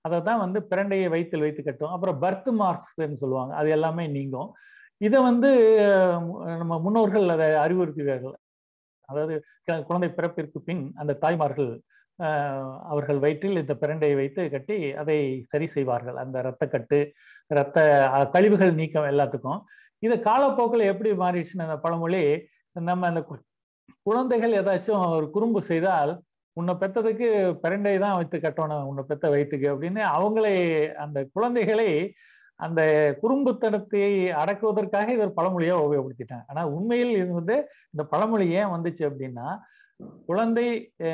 அதை தான் வந்து பிரண்டையை வயிற்றில் வைத்து கட்டும் அப்புறம் பர்த் மார்க்ஸ்ன்னு சொல்லுவாங்க அது எல்லாமே நீங்கும் இதை வந்து நம்ம முன்னோர்கள் அதை அறிவுறுத்துகிறார்கள் அதாவது குழந்தை பிறப்பிற்கு பின் அந்த தாய்மார்கள் அவர்கள் வயிற்றில் இந்த பிரண்டையை வைத்து கட்டி அதை சரி செய்வார்கள் அந்த இரத்தக்கட்டு இரத்த கழிவுகள் நீக்கம் எல்லாத்துக்கும் இது காலப்போக்கில் எப்படி மாறிடுச்சுன்னு அந்த பழமொழி நம்ம அந்த குழந்தைகள் ஏதாச்சும் ஒரு குறும்பு செய்தால் உன்னை பெத்ததுக்கு பிரண்டை தான் வைத்து கட்டணும் உன்னை பெத்த வயிற்றுக்கு அப்படின்னு அவங்களே அந்த குழந்தைகளை அந்த குறும்புத்தனத்தை அடக்குவதற்காக இது ஒரு பழமொழியா உபயோகப்படுத்திட்டாங்க ஆனா உண்மையில் இது வந்து இந்த பழமொழி ஏன் வந்துச்சு அப்படின்னா குழந்தை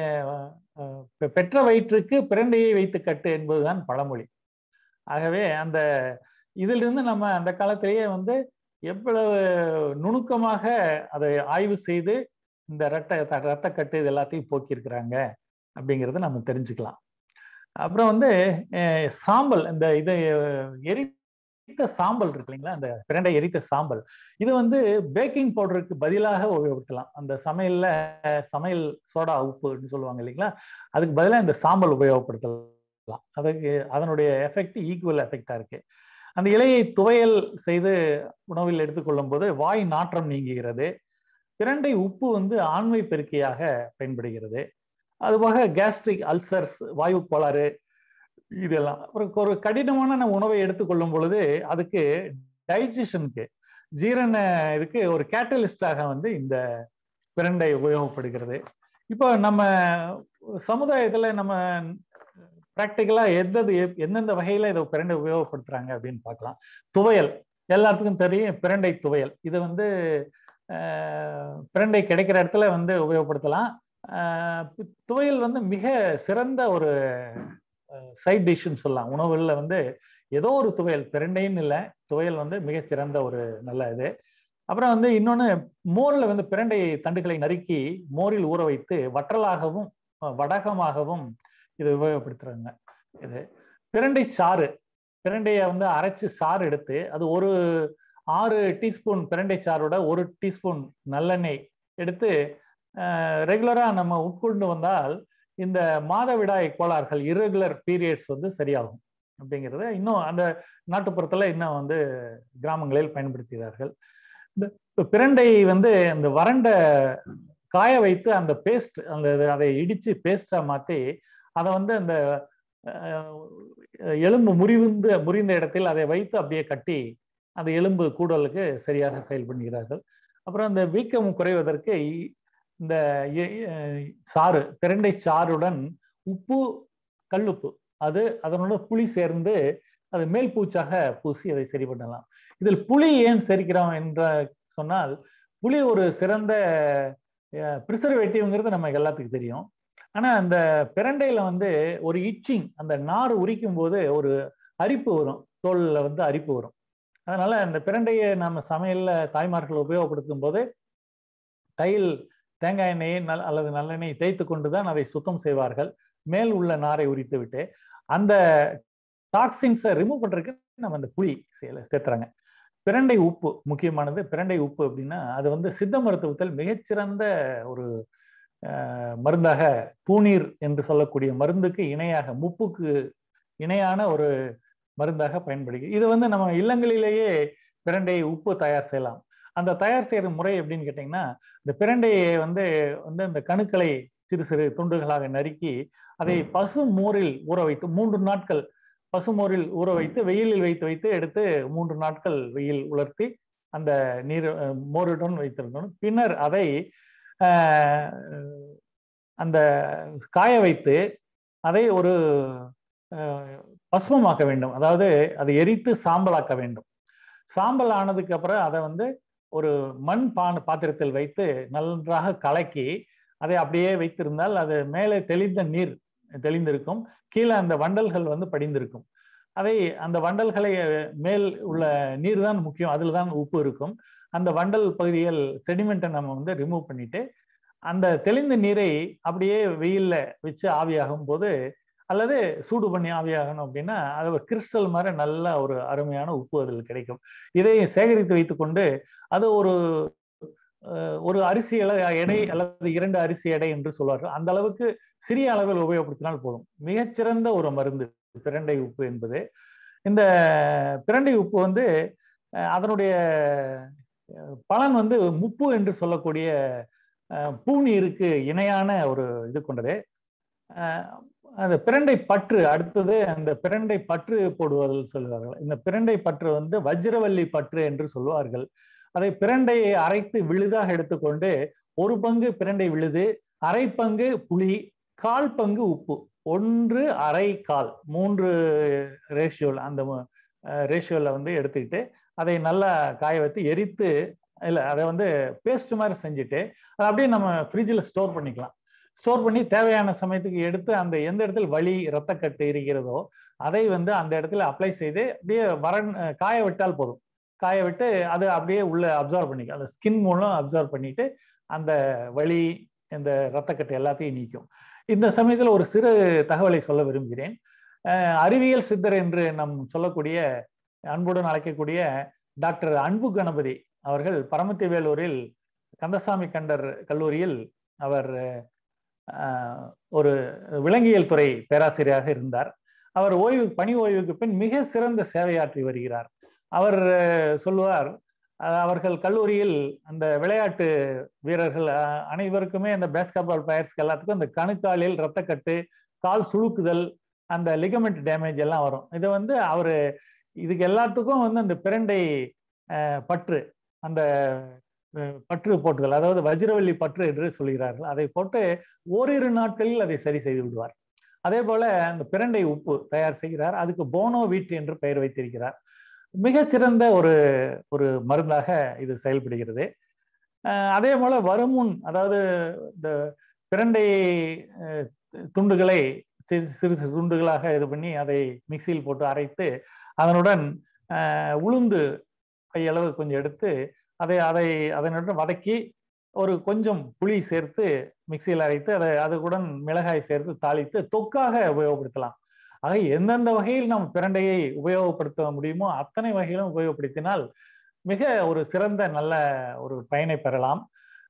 பெற்ற வயிற்றுக்கு பிரண்டையை வைத்து கட்டு என்பதுதான் பழமொழி ஆகவே அந்த இதிலிருந்து நம்ம அந்த காலத்திலேயே வந்து எவ்வளவு நுணுக்கமாக அதை ஆய்வு செய்து இந்த ரத்த ரத்தக்கட்டு இது எல்லாத்தையும் போக்கியிருக்கிறாங்க அப்படிங்கிறத நம்ம தெரிஞ்சுக்கலாம் அப்புறம் வந்து சாம்பல் இந்த இதை எரித்த சாம்பல் இருக்கு இல்லைங்களா அந்த பிரண்டை எரித்த சாம்பல் இது வந்து பேக்கிங் பவுடருக்கு பதிலாக உபயோகப்படுத்தலாம் அந்த சமையல்ல சமையல் சோடா உப்புன்னு சொல்லுவாங்க இல்லைங்களா அதுக்கு பதிலாக இந்த சாம்பல் உபயோகப்படுத்தலாம் அதுக்கு அதனுடைய எஃபெக்ட் ஈக்குவல் எஃபெக்டா இருக்கு அந்த இலையை துவையல் செய்து உணவில் எடுத்துக்கொள்ளும் போது வாய் நாற்றம் நீங்குகிறது பிரண்டை உப்பு வந்து ஆண்மை பெருக்கியாக பயன்படுகிறது அதுபோக கேஸ்ட்ரிக் அல்சர்ஸ் வாயு கோளாறு இதெல்லாம் ஒரு ஒரு கடினமான உணவை எடுத்துக்கொள்ளும் பொழுது அதுக்கு டைஜஷனுக்கு ஜீரண இதுக்கு ஒரு கேட்டலிஸ்டாக வந்து இந்த பிரண்டை உபயோகப்படுகிறது இப்போ நம்ம சமுதாயத்துல நம்ம ப்ராக்டிக்கலா எந்தது எந்தெந்த வகையில இதை பிரண்டை உபயோகப்படுத்துறாங்க அப்படின்னு பார்க்கலாம் துவையல் எல்லாத்துக்கும் தெரியும் பிரண்டை துவையல் இது வந்து பிரண்டை கிடைக்கிற இடத்துல வந்து உபயோகப்படுத்தலாம் துவையல் வந்து மிக சிறந்த ஒரு சைட் டிஷ்ன்னு சொல்லலாம் உணவுல வந்து ஏதோ ஒரு துவையல் பிரண்டைன்னு இல்லை துவையல் வந்து மிக சிறந்த ஒரு நல்ல இது அப்புறம் வந்து இன்னொன்று மோரில் வந்து பிரண்டை தண்டுகளை நறுக்கி மோரில் ஊற வைத்து வற்றலாகவும் வடகமாகவும் இது உபயோகப்படுத்துறாங்க இது பிரண்டை சாறு பிரண்டையை வந்து அரைச்சு சாறு எடுத்து அது ஒரு ஆறு டீஸ்பூன் பிரண்டை சாரோட ஒரு டீஸ்பூன் நல்லெண்ணெய் எடுத்து ரெகுலராக நம்ம உட்கொண்டு வந்தால் இந்த மாதவிடாய் கோளாறுகள் இரகுலர் பீரியட்ஸ் வந்து சரியாகும் அப்படிங்கிறத இன்னும் அந்த நாட்டுப்புறத்தில் இன்னும் வந்து கிராமங்களில் பயன்படுத்துகிறார்கள் இந்த பிரண்டை வந்து அந்த வறண்ட காய வைத்து அந்த பேஸ்ட் அந்த அதை இடித்து பேஸ்டாக மாற்றி அதை வந்து அந்த எலும்பு முறிவுந்து முறிந்த இடத்தில் அதை வைத்து அப்படியே கட்டி அந்த எலும்பு கூடலுக்கு சரியாக செயல்படுகிறார்கள் அப்புறம் அந்த வீக்கம் குறைவதற்கு இந்த சாறு பிரண்டை சாறுடன் உப்பு கல்லுப்பு அது அதனோட புளி சேர்ந்து அது மேல் பூச்சாக பூசி அதை சரி பண்ணலாம் இதில் புளி ஏன் சேர்க்கிறோம் என்ற சொன்னால் புளி ஒரு சிறந்த ப்ரிசர்வேட்டிவ்ங்கிறது நமக்கு எல்லாத்துக்கும் தெரியும் ஆனா அந்த பிரண்டையில வந்து ஒரு இச்சிங் அந்த நார் உரிக்கும் போது ஒரு அரிப்பு வரும் தோல்ல வந்து அரிப்பு வரும் அதனால அந்த பிரண்டையை நம்ம சமையல்ல தாய்மார்கள் உபயோகப்படுத்தும் போது தைல் தேங்காய் எண்ணெயை நல் அல்லது நல்லெண்ணெய் தேய்த்து கொண்டு தான் அதை சுத்தம் செய்வார்கள் மேல் உள்ள நாரை உரித்து விட்டு அந்த டாக்ஸின்ஸை ரிமூவ் பண்றதுக்கு நம்ம அந்த புளி சேர்த்துறாங்க பிரண்டை உப்பு முக்கியமானது பிரண்டை உப்பு அப்படின்னா அது வந்து சித்த மருத்துவத்தில் மிகச்சிறந்த ஒரு மருந்தாக பூநீர் என்று சொல்லக்கூடிய மருந்துக்கு இணையாக முப்புக்கு இணையான ஒரு மருந்தாக பயன்படுகிறது இது வந்து நம்ம இல்லங்களிலேயே பிரண்டை உப்பு தயார் செய்யலாம் அந்த தயார் செய்யற முறை எப்படின்னு கேட்டிங்கன்னா இந்த பிரண்டையை வந்து வந்து அந்த கணுக்களை சிறு சிறு துண்டுகளாக நறுக்கி அதை பசு மோரில் ஊற வைத்து மூன்று நாட்கள் பசுமோரில் ஊற வைத்து வெயிலில் வைத்து வைத்து எடுத்து மூன்று நாட்கள் வெயில் உலர்த்தி அந்த நீர் மோருடன் வைத்திருந்தோம் பின்னர் அதை அந்த காய வைத்து அதை ஒரு பஸ்மமாக்க வேண்டும் அதாவது அதை எரித்து சாம்பலாக்க வேண்டும் சாம்பல் ஆனதுக்கு அப்புறம் அதை வந்து ஒரு மண் பான் பாத்திரத்தில் வைத்து நன்றாக கலக்கி அதை அப்படியே வைத்திருந்தால் அது மேலே தெளிந்த நீர் தெளிந்திருக்கும் கீழே அந்த வண்டல்கள் வந்து படிந்திருக்கும் அதை அந்த வண்டல்களை மேல் உள்ள நீர் தான் முக்கியம் அதில் தான் உப்பு இருக்கும் அந்த வண்டல் பகுதியில் செடிமெண்ட்டை நம்ம வந்து ரிமூவ் பண்ணிட்டு அந்த தெளிந்த நீரை அப்படியே வெயில்ல வச்சு ஆவியாகும் போது அல்லது சூடு பண்ணி ஆவியாகணும் அப்படின்னா அது ஒரு கிறிஸ்டல் மாதிரி நல்ல ஒரு அருமையான உப்பு அதில் கிடைக்கும் இதை சேகரித்து வைத்துக்கொண்டு அது ஒரு ஒரு அரிசி எடை அல்லது இரண்டு அரிசி எடை என்று சொல்வார்கள் அந்த அளவுக்கு சிறிய அளவில் உபயோகப்படுத்தினால் போதும் மிகச்சிறந்த ஒரு மருந்து பிரண்டை உப்பு என்பது இந்த பிரண்டை உப்பு வந்து அதனுடைய பலன் வந்து முப்பு என்று சொல்லக்கூடிய பூநீருக்கு இணையான ஒரு இது கொண்டது அந்த பிரண்டை பற்று அடுத்தது அந்த பிரண்டை பற்று போடுவதில் சொல்லுவார்கள் இந்த பிரண்டை பற்று வந்து வஜ்ரவல்லி பற்று என்று சொல்லுவார்கள் அதை பிரண்டையை அரைத்து விழுதாக எடுத்துக்கொண்டு ஒரு பங்கு பிரண்டை விழுது அரை பங்கு புளி கால் பங்கு உப்பு ஒன்று அரை கால் மூன்று ரேஷியோவில் அந்த ரேஷியோவில் வந்து எடுத்துக்கிட்டு அதை நல்லா காய வைத்து எரித்து இல்லை அதை வந்து பேஸ்ட் மாதிரி செஞ்சுட்டு அதை அப்படியே நம்ம ஃப்ரிட்ஜில் ஸ்டோர் பண்ணிக்கலாம் ஸ்டோர் பண்ணி தேவையான சமயத்துக்கு எடுத்து அந்த எந்த இடத்துல வலி ரத்தக்கட்டு இருக்கிறதோ அதை வந்து அந்த இடத்துல அப்ளை செய்து அப்படியே வரன் காய விட்டால் போதும் காய விட்டு அது அப்படியே உள்ள அப்சர்வ் பண்ணிக்கும் அந்த ஸ்கின் மூலம் அப்சர்வ் பண்ணிட்டு அந்த வலி இந்த ரத்தக்கட்டு எல்லாத்தையும் நீக்கும் இந்த சமயத்தில் ஒரு சிறு தகவலை சொல்ல விரும்புகிறேன் அறிவியல் சித்தர் என்று நம் சொல்லக்கூடிய அன்புடன் அழைக்கக்கூடிய டாக்டர் அன்பு கணபதி அவர்கள் பரமத்தி வேலூரில் கந்தசாமி கண்டர் கல்லூரியில் அவர் ஒரு விலங்கியல் துறை பேராசிரியராக இருந்தார் அவர் ஓய்வு பணி ஓய்வுக்கு பின் மிக சிறந்த சேவையாற்றி வருகிறார் அவர் சொல்லுவார் அவர்கள் கல்லூரியில் அந்த விளையாட்டு வீரர்கள் அனைவருக்குமே அந்த பேஸ்கெட் பால் பிளேயர்ஸ்க்கு எல்லாத்துக்கும் அந்த கணுக்காலில் ரத்தக்கட்டு கால் சுழுக்குதல் அந்த லிகமெண்ட் டேமேஜ் எல்லாம் வரும் இதை வந்து அவர் இதுக்கு எல்லாத்துக்கும் வந்து அந்த பிரண்டை பற்று அந்த பற்று போட்டுகள் அதாவது வஜ்ரவல்லி பற்று என்று சொல்கிறார்கள் அதை போட்டு ஓரிரு நாட்களில் அதை சரி செய்து விடுவார் அதே போல அந்த பிரண்டை உப்பு தயார் செய்கிறார் அதுக்கு போனோ வீட் என்று பெயர் வைத்திருக்கிறார் மிகச்சிறந்த ஒரு ஒரு மருந்தாக இது செயல்படுகிறது அதே போல வருமுன் அதாவது இந்த பிரண்டை துண்டுகளை சிறு சிறு துண்டுகளாக இது பண்ணி அதை மிக்சியில் போட்டு அரைத்து அதனுடன் உளுந்து கையளவு கொஞ்சம் எடுத்து அதை அதை அதனுடன் வதக்கி ஒரு கொஞ்சம் புளி சேர்த்து மிக்சியில் அரைத்து அதை அதுக்குடன் மிளகாய் சேர்த்து தாளித்து தொக்காக உபயோகப்படுத்தலாம் ஆக எந்தெந்த வகையில் நாம் பிரண்டையை உபயோகப்படுத்த முடியுமோ அத்தனை வகையிலும் உபயோகப்படுத்தினால் மிக ஒரு சிறந்த நல்ல ஒரு பயனை பெறலாம்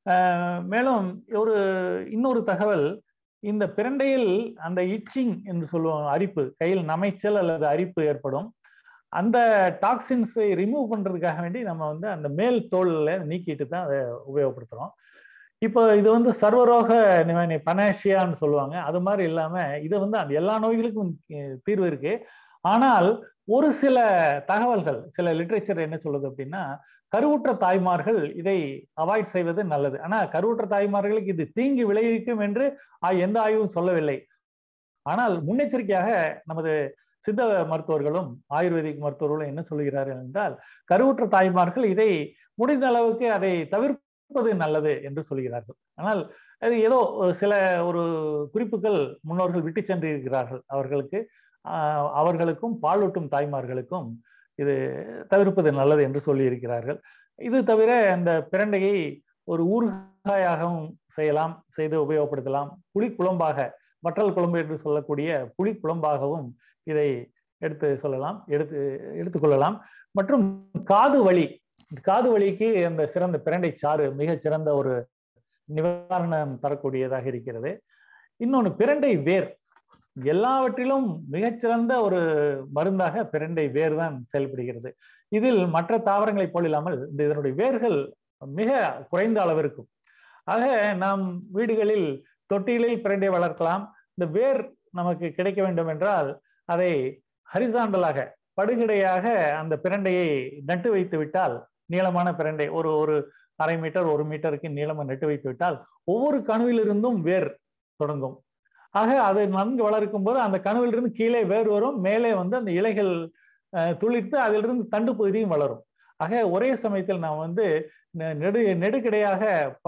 மேலும் ஒரு இன்னொரு தகவல் இந்த பிரண்டையில் அந்த இச்சிங் என்று சொல்லுவோம் அரிப்பு கையில் நமைச்சல் அல்லது அரிப்பு ஏற்படும் அந்த டாக்ஸின்ஸை ரிமூவ் பண்றதுக்காக வேண்டி நம்ம வந்து அந்த மேல் தோல்ல நீக்கிட்டு தான் அதை உபயோகப்படுத்துறோம் இப்போ இது வந்து சர்வரோக நிவாரணி பனாஷியான்னு சொல்லுவாங்க அது மாதிரி இல்லாம இது வந்து அந்த எல்லா நோய்களுக்கும் தீர்வு இருக்கு ஆனால் ஒரு சில தகவல்கள் சில லிட்ரேச்சர் என்ன சொல்லுது அப்படின்னா கருவுற்ற தாய்மார்கள் இதை அவாய்ட் செய்வது நல்லது ஆனா கருவுற்ற தாய்மார்களுக்கு இது தீங்கு விளைவிக்கும் என்று எந்த ஆய்வும் சொல்லவில்லை ஆனால் முன்னெச்சரிக்கையாக நமது சித்த மருத்துவர்களும் ஆயுர்வேதிக் மருத்துவர்களும் என்ன சொல்கிறார்கள் என்றால் கருவுற்ற தாய்மார்கள் இதை முடிந்த அளவுக்கு அதை தவிர்ப்பது நல்லது என்று சொல்கிறார்கள் ஆனால் அது ஏதோ சில ஒரு குறிப்புகள் முன்னோர்கள் விட்டு சென்றிருக்கிறார்கள் அவர்களுக்கு அவர்களுக்கும் பாலூட்டும் தாய்மார்களுக்கும் இது தவிர்ப்பது நல்லது என்று சொல்லி இருக்கிறார்கள் இது தவிர அந்த பிரண்டையை ஒரு ஊறுகாயாகவும் செய்யலாம் செய்து உபயோகப்படுத்தலாம் புளி குழம்பாக வற்றல் குழம்பு என்று சொல்லக்கூடிய புளி குழம்பாகவும் இதை எடுத்து சொல்லலாம் எடுத்து எடுத்துக்கொள்ளலாம் மற்றும் காது வலி காது வலிக்கு அந்த சிறந்த பிரண்டை சாறு மிக சிறந்த ஒரு நிவாரணம் தரக்கூடியதாக இருக்கிறது இன்னொன்று பிரண்டை வேர் எல்லாவற்றிலும் மிகச்சிறந்த ஒரு மருந்தாக பிரண்டை வேர் தான் செயல்படுகிறது இதில் மற்ற தாவரங்களைப் போல் இல்லாமல் இந்த இதனுடைய வேர்கள் மிக குறைந்த அளவு இருக்கும் ஆக நாம் வீடுகளில் தொட்டிகளில் பிரண்டை வளர்க்கலாம் இந்த வேர் நமக்கு கிடைக்க வேண்டும் என்றால் அதை ஹரிசாண்டலாக படுகிடையாக அந்த பிரண்டையை நட்டு வைத்து விட்டால் நீளமான பிரண்டை ஒரு ஒரு அரை மீட்டர் ஒரு மீட்டருக்கு நீளமா நட்டு வைத்து விட்டால் ஒவ்வொரு கணுவிலிருந்தும் வேர் தொடங்கும் ஆக அது நன்கு வளர்க்கும் போது அந்த கணுவிலிருந்து கீழே வேர் வரும் மேலே வந்து அந்த இலைகள் துளிர்த்து அதிலிருந்து தண்டு பகுதியும் வளரும் ஆக ஒரே சமயத்தில் நாம் வந்து நெடு நெடுக்கிடையாக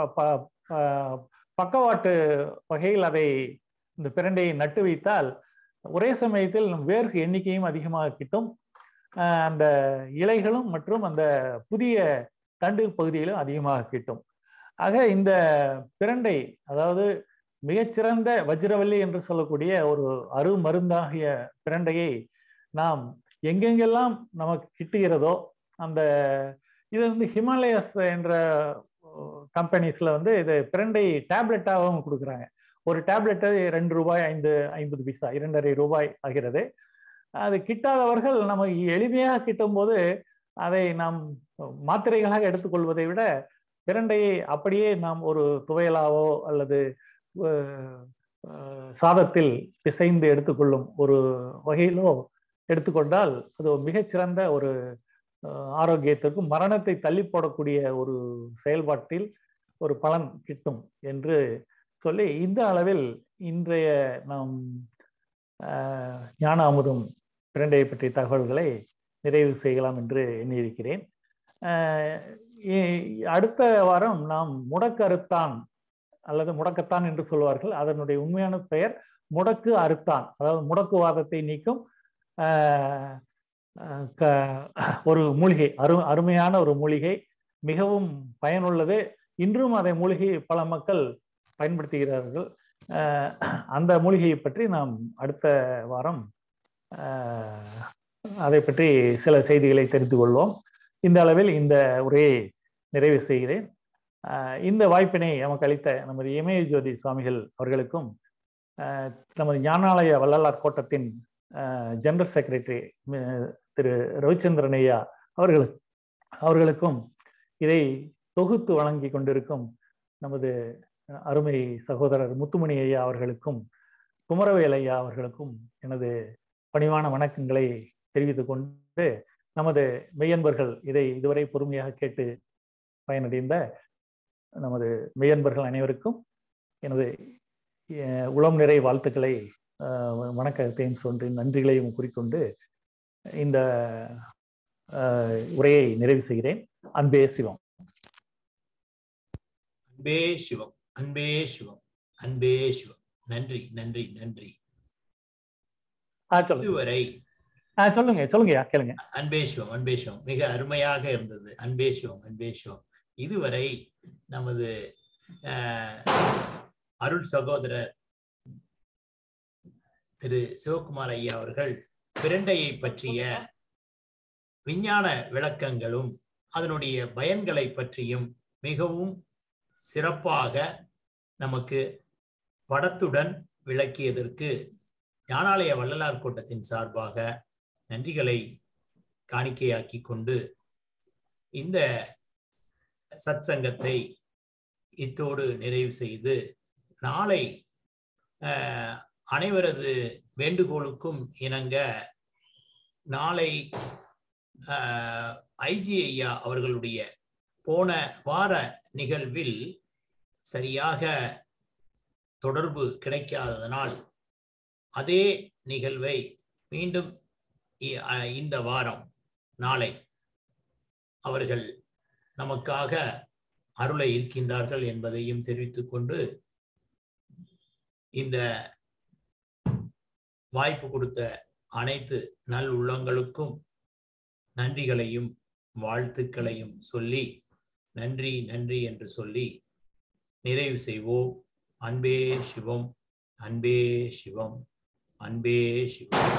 பக்கவாட்டு வகையில் அதை இந்த பிரண்டையை நட்டு வைத்தால் ஒரே சமயத்தில் வேர்க்கு எண்ணிக்கையும் அதிகமாக கிட்டும் அந்த இலைகளும் மற்றும் அந்த புதிய தண்டு பகுதியிலும் அதிகமாக கிட்டும் ஆக இந்த பிரண்டை அதாவது மிகச்சிறந்த வஜ்ரவல்லி என்று சொல்லக்கூடிய ஒரு அரு மருந்தாகிய பிரண்டையை நாம் எங்கெங்கெல்லாம் நமக்கு கிட்டுகிறதோ அந்த இது வந்து ஹிமாலயஸ் என்ற கம்பெனிஸ்ல வந்து இது பிரண்டை டேப்லெட்டாகவும் கொடுக்குறாங்க ஒரு டேப்லெட்டு ரெண்டு ரூபாய் ஐந்து ஐம்பது பைசா இரண்டரை ரூபாய் ஆகிறது அது கிட்டாதவர்கள் நம்ம எளிமையாக கிட்டும்போது அதை நாம் மாத்திரைகளாக எடுத்துக்கொள்வதை விட பிரண்டையை அப்படியே நாம் ஒரு துவையலாவோ அல்லது சாதத்தில் பிசைந்து எடுத்துக்கொள்ளும் ஒரு வகையிலோ எடுத்துக்கொண்டால் அது மிகச்சிறந்த ஒரு ஆரோக்கியத்திற்கும் மரணத்தை தள்ளி போடக்கூடிய ஒரு செயல்பாட்டில் ஒரு பலன் கிட்டும் என்று சொல்லி இந்த அளவில் இன்றைய நாம் ஞான அமுதம் பிரண்டையை பற்றிய தகவல்களை நிறைவு செய்யலாம் என்று எண்ணியிருக்கிறேன் அடுத்த வாரம் நாம் முடக்கு அறுத்தான் அல்லது முடக்கத்தான் என்று சொல்வார்கள் அதனுடைய உண்மையான பெயர் முடக்கு அறுத்தான் அதாவது முடக்குவாதத்தை நீக்கும் ஒரு மூலிகை அரு அருமையான ஒரு மூலிகை மிகவும் பயனுள்ளது இன்றும் அதை மூலிகை பல மக்கள் பயன்படுத்துகிறார்கள் அந்த மூலிகையை பற்றி நாம் அடுத்த வாரம் அதை பற்றி சில செய்திகளை தெரிந்து கொள்வோம் இந்த அளவில் இந்த உரையை நிறைவு செய்கிறேன் இந்த வாய்ப்பினை நமக்கு அளித்த நமது இமய ஜோதி சுவாமிகள் அவர்களுக்கும் நமது ஞானாலய வள்ளலார் கோட்டத்தின் ஜெனரல் செக்ரட்டரி திரு ரவிச்சந்திரன் ஐயா அவர்களுக்கு அவர்களுக்கும் இதை தொகுத்து வழங்கி கொண்டிருக்கும் நமது அருமை சகோதரர் முத்துமணி ஐயா அவர்களுக்கும் குமரவேல் ஐயா அவர்களுக்கும் எனது பணிவான வணக்கங்களை தெரிவித்துக் கொண்டு நமது மெய்யன்பர்கள் இதை இதுவரை பொறுமையாக கேட்டு பயனடைந்த நமது மெய்யன்பர்கள் அனைவருக்கும் எனது உளம் நிறை வாழ்த்துக்களை வணக்கத்தையும் சொல்லி நன்றிகளையும் குறிக்கொண்டு இந்த உரையை நிறைவு செய்கிறேன் அன்பே சிவம் அன்பே சிவம் அன்பே சிவம் அன்பே சிவம் நன்றி நன்றி நன்றி இதுவரை சொல்லுங்க சொல்லுங்க கேளுங்க அன்பே சிவம் அன்பே சிவம் மிக அருமையாக இருந்தது அன்பே சிவம் அன்பே சிவம் இதுவரை நமது அருள் சகோதரர் திரு சிவகுமார் ஐயா அவர்கள் பிரண்டையை பற்றிய விஞ்ஞான விளக்கங்களும் அதனுடைய பயன்களை பற்றியும் மிகவும் சிறப்பாக நமக்கு படத்துடன் விளக்கியதற்கு ஞானாலய வள்ளலார் கூட்டத்தின் சார்பாக நன்றிகளை காணிக்கையாக்கி கொண்டு இந்த சத் சங்கத்தை இத்தோடு நிறைவு செய்து நாளை அனைவரது வேண்டுகோளுக்கும் இணங்க நாளை ஐஜி ஐயா அவர்களுடைய போன வார நிகழ்வில் சரியாக தொடர்பு கிடைக்காததனால் அதே நிகழ்வை மீண்டும் இந்த வாரம் நாளை அவர்கள் நமக்காக அருளை இருக்கின்றார்கள் என்பதையும் தெரிவித்துக் கொண்டு இந்த வாய்ப்பு கொடுத்த அனைத்து நல் உள்ளங்களுக்கும் நன்றிகளையும் வாழ்த்துக்களையும் சொல்லி நன்றி நன்றி என்று சொல்லி நிறைவு செய்வோம் அன்பே சிவம் அன்பே சிவம் அன்பே சிவம்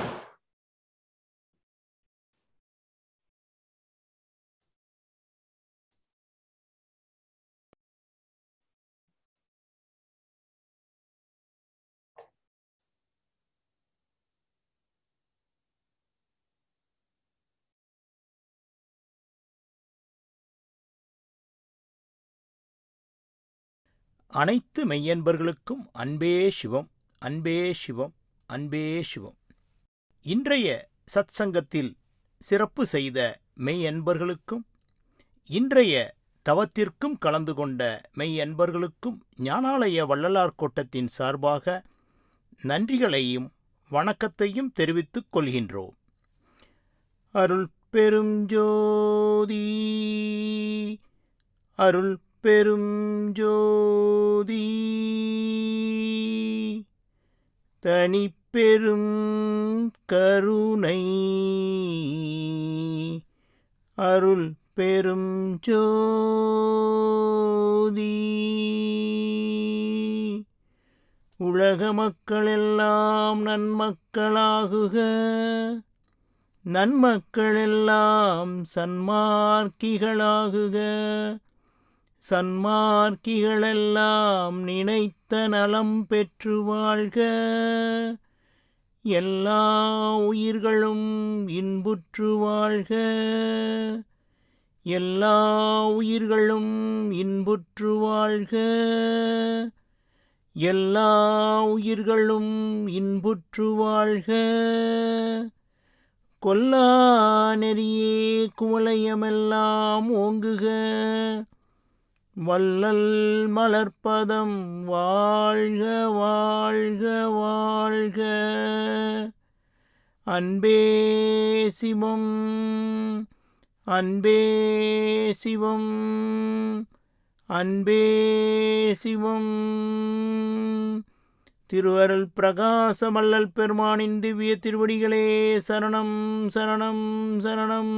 அனைத்து மெய்யன்பர்களுக்கும் அன்பே சிவம் அன்பே சிவம் அன்பே சிவம் இன்றைய சத் சங்கத்தில் சிறப்பு செய்த மெய்யன்பர்களுக்கும் இன்றைய தவத்திற்கும் கலந்து கொண்ட மெய்யன்பர்களுக்கும் ஞானாலய வள்ளலார் கோட்டத்தின் சார்பாக நன்றிகளையும் வணக்கத்தையும் தெரிவித்துக் கொள்கின்றோம் அருள் பெரும் ஜோதி அருள் பெரும் ஜோதி தனிப்பெரும் கருணை அருள் பெரும் ஜோதி உலக மக்களெல்லாம் நன்மக்களாகுக நன்மக்களெல்லாம் சன்மார்க்கிகளாகுக சன்மார்க்கிகளெல்லாம் நினைத்த நலம் பெற்று வாழ்க எல்லா உயிர்களும் இன்புற்று வாழ்க எல்லா உயிர்களும் இன்புற்று வாழ்க எல்லா உயிர்களும் இன்புற்று வாழ்க கொல்லா நெறியே குவளையமெல்லாம் ஓங்குக வள்ளல் மலர்ப்பதம் வாழ்க வாழ்க வாழ்க அன்பே சிவம் அன்பே சிவம் அன்பே சிவம் திருவருள் பிரகாசமல்லல் பெருமானின் திவ்ய திருவடிகளே சரணம் சரணம் சரணம்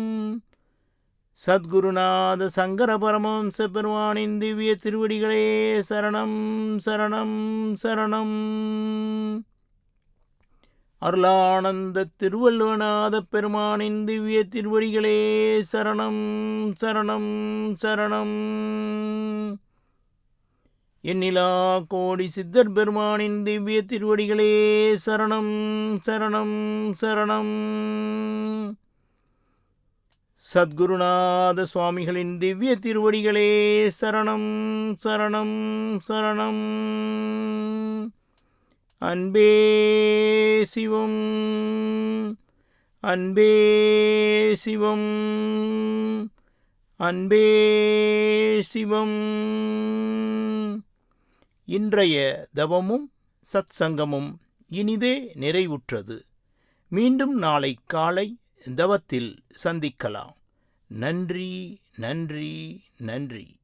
சத்குருநாத சங்கர பரமஹம்ச பெருமானின் திவ்ய திருவடிகளே சரணம் சரணம் சரணம் அருளானந்த திருவள்ளுவநாத பெருமானின் திவ்ய திருவடிகளே சரணம் சரணம் சரணம் எண்ணிலா கோடி சித்தர் பெருமானின் திவ்ய திருவடிகளே சரணம் சரணம் சரணம் சத்குருநாத சுவாமிகளின் திவ்ய திருவடிகளே சரணம் சரணம் சரணம் அன்பே சிவம் அன்பே சிவம் அன்பே சிவம் இன்றைய தவமும் சத்சங்கமும் இனிதே நிறைவுற்றது மீண்டும் நாளை காலை தவத்தில் சந்திக்கலாம் நன்றி நன்றி நன்றி